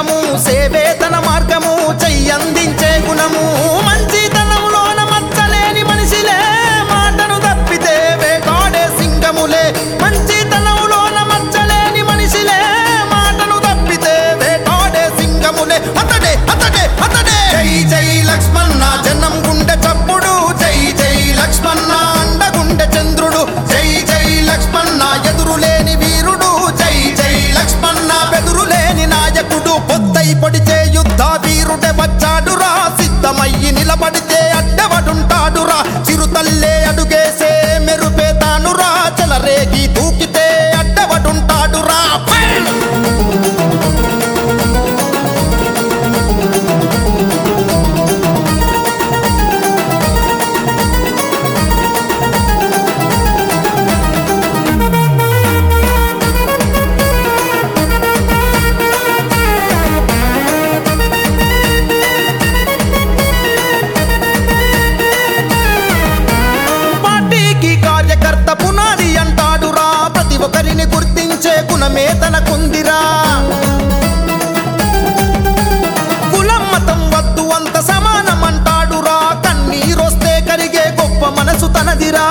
దీపము సేవే తన మార్గము చెయ్యందించే గుణము మంచితనములోన మచ్చలేని మనిషిలే మాటను తప్పితే వేటాడే సింగములే మంచితనములోన మచ్చలేని మనిషిలే మాటను తప్పితే వేటాడే సింగములే అతడే అతడే అతడే జై జై లక్ష్మణ జనం గుండె చప్పుడు జై జై లక్ష్మణ అండగుండె చంద్రుడు జై జై లక్ష్మణ ఎదురులేని వీరుడు జై జై లక్ష్మణ బెదురులేని నాయకుడు పొద్దై పొడిచే యుద్ధ వీరుడే వచ్చాడురా సిద్ధమయ్యి నిలబడితే అడ్డవడుంటాడురా చిరుతల్లే అడుగేసే మెరుపే తానురా చెలరేగి దూకితే అడ్డవడుంటాడురా ఫైర్! పార్టీకి కార్యకర్త పునాది అంటాడురా ప్రతి ఒక్కరిని గుర్తించే గుణమే తనకుందిరా కులం మతం వద్దు అంత సమానం అంటాడురా కన్నీరొస్తే కరిగే గొప్ప మనసు తనదిరా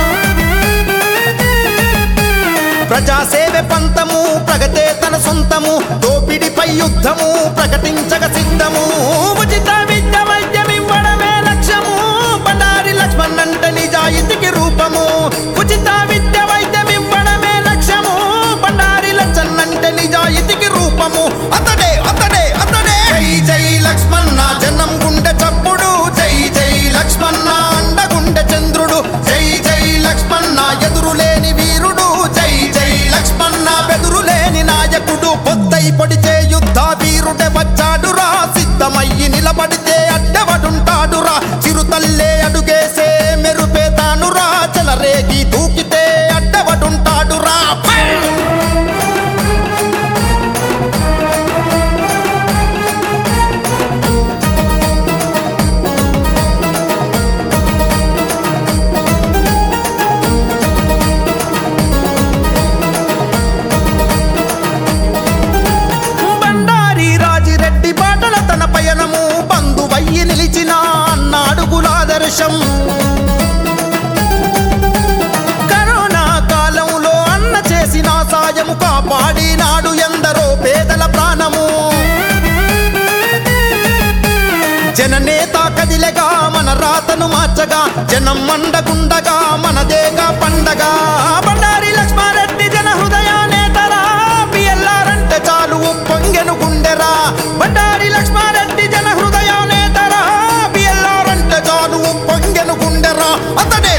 ప్రజాసేవ పంతము ప్రగతే తన సొంతము దోపిడిపై యుద్ధము ప్రకటించగ సిద్ధము ఉచిత విద్య వైద్యమివ్వడమే లక్ష్యము బండారి లక్ష్మణ్ అంటే నిజాయితీకి రూపము ఉచిత విద్య వైద్యమివ్వడమే లక్ష్యము బండారి లక్ష్మణ్ అంటే నిజాయితీకి రూపము అతడే అతడే అతడే జై జై లక్ష్మణ జనం గుండె చప్పుడు జై జై లక్ష్మణ అండగుండె చంద్రుడు జై జై లక్ష్మణ ఎదురులేని వీరుడు జై జై లక్ష్మణ బెదురులేని నాయకుడు పొద్దై పొడిచే యుద్ధ వీరుడే వచ్చాడురా సిద్ధమయ్యి నిలబడితే అడ్డవడుంటాడురా చిరుతల్లే అడుగేసే మెరుపే తానురా చెలరేగి దూకితే అడ్డవడుంటాడురా ఫైర్! బండారి రాజిరెడ్డి బాటల తన పయనము బంధువయ్యి నిలిచిన అన్నాడుగులాదర్శం కరోనా కాలంలో అన్న చేసిన సాయము కాపాడినాడు ఎందరో పేదల ప్రాణము జననేత కదిలగా మన రాతను మార్చగా జనం మండగుండగా మనదేగా పండగ బండారి లక్ష్మారెడ్డి జన హృదయ నేతరా పిఎల్ఆర్ అంటే చాలు పొంగెను గుండెరా బండారి లక్ష్మారెడ్డి జన హృదయ నేతరా పిఎల్ఆర్ అంటే చాలు పొంగెను గుండెరా అతడే